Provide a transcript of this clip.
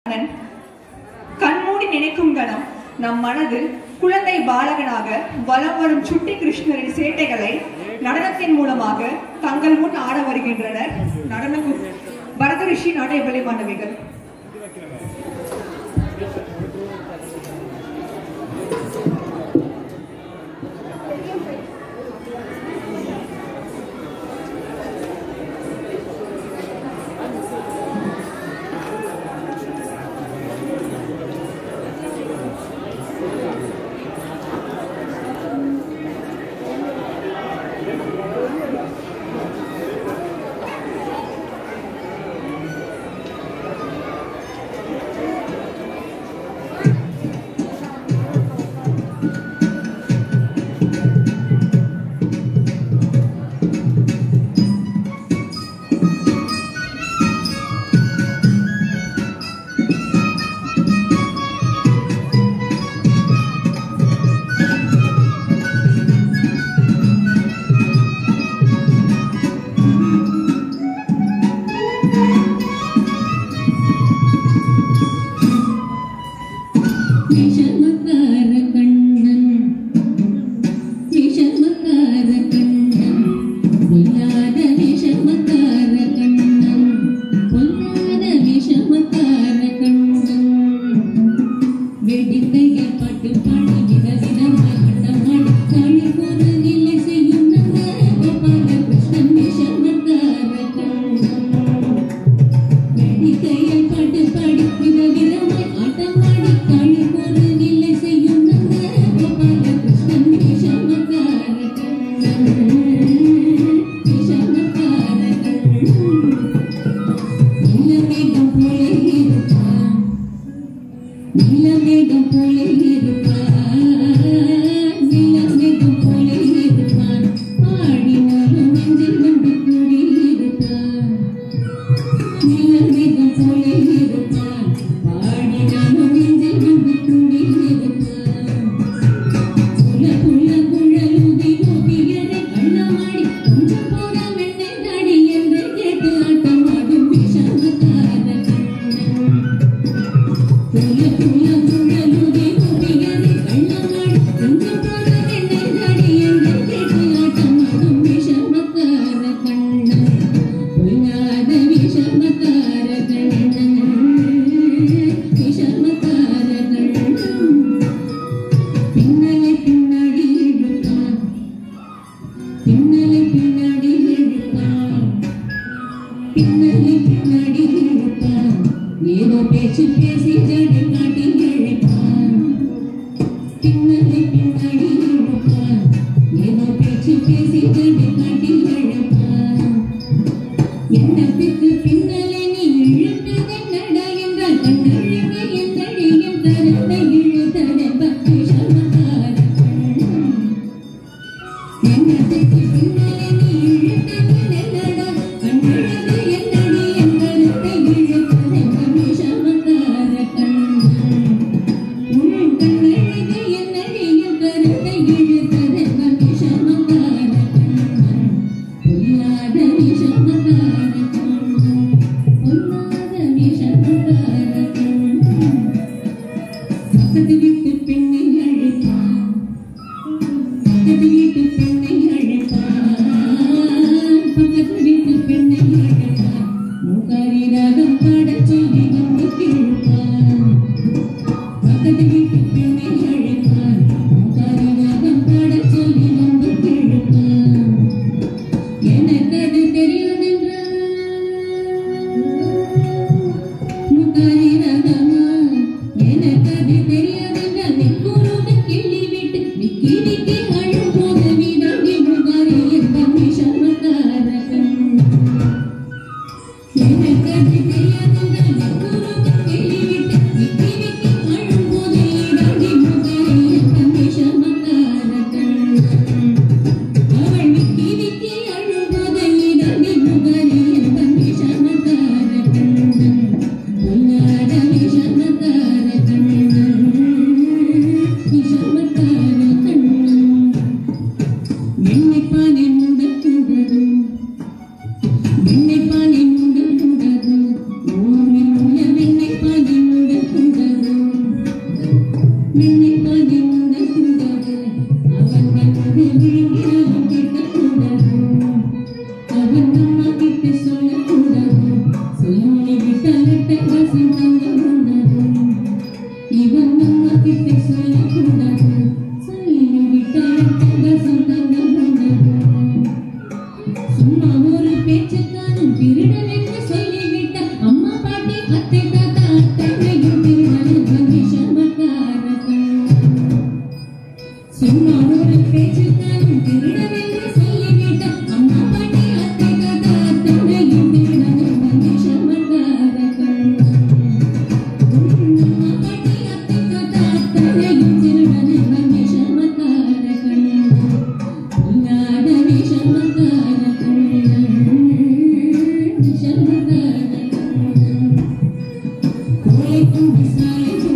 கண்மூடி நினைக்கும் கணம் நம் மனதில் குழந்தை பாலகனாக வலம் வரும் சுட்டி கிருஷ்ணரின் சேட்டைகளை நடனத்தின் மூலமாக தங்கள் முன் ஆட வருகின்றனர் நடன கு- பரத ரிஷி நாடயபலி மாணவிகள் விஷமக்கார கண்ணன் விஷமக்கார கண்ணன் பொல்லாத விஷமக்கார கண்ணன் பொல்லாத விஷமக்கார கண்ணன் வெடிக்கைய பாட்டு பாடி விதவிதமாய் ஆட்டமாடி காளி போல நிலை செய்யும் நந்த கோபால கிருஷ்ணன் விஷமக்கார கண்ணன் வெடிக்கையில் பாட்டு பாடி விதவிதமாய் ஆட்டமாடி காளி போல நிலை செய்யும் நந்த கோபால கிருஷ்ணன் விஷமக்கார கண்ணன் விஷமக்கார கண்ணன் நிலமேகம் போல இருப்பான் நிலமேகம் போல இருப்பான் நிலமேகம் போல இருப்பான் ஆடினாலும் நெஞ்சில் வந்து கூடியிருப்பான் நிலமேகம் போல இருப்பான் பாடினாலும் நெஞ்சில் வந்து கூடியிருப்பான் புல புல குழலுதி கோபியரை கண்ணமாடி கொஞ்சம் போட வெண்ணை தாடி என்று கேட்டு ஆட்டமாடும் விஷமக்கார கண்ணன் புல புல குழலுதி கோபியரை கண்ணமாடி கொஞ்சம் போட வெண்ணை தாடி என்று கேட்டு ஆட்டமாடும் விஷமக்கார கண்ணன் பொல்லாத விஷமக்கார கண்ணன் விஷமக்கார கண்ணன் பின்னலை பின்னாடி இழுத்தான் பின்னலை பின்னாடி இழுத்தான் பின்னலை பின்னாடி இழுத்தான் ஏதோ பேச்சு பேசி ஜடி காட்டி இழுத்தான் பின்னலை பின்னாடி இழுத்தான் ஏதோ பேச்சு பேசி ஜடி காட்டி இழுத்தான் எண்ணத்துக்கு பின்னலே நீ இழுத்ததென்னடா என்றால் கண்ணழகு என்னடியும் கருத்தை இழுத்ததென்ப விஷமக்கார கண்ணன். எண்ணத்துக்கு பின்னலே நீ இழுத்ததென்னடா கண்ணழகு என்னடி என் கருத்தை இழுத்ததென்ப விஷமக்கார கண்ணன். உன் கண்ணழகு என்னடி என் கருத்தை இழுத்ததென்ப விஷமக்கார கண்ணன். பொல்லாத விஷமக்கார கண்ணன் பொல்லாத விஷமக்கார கண்ணன் உன் விசாலை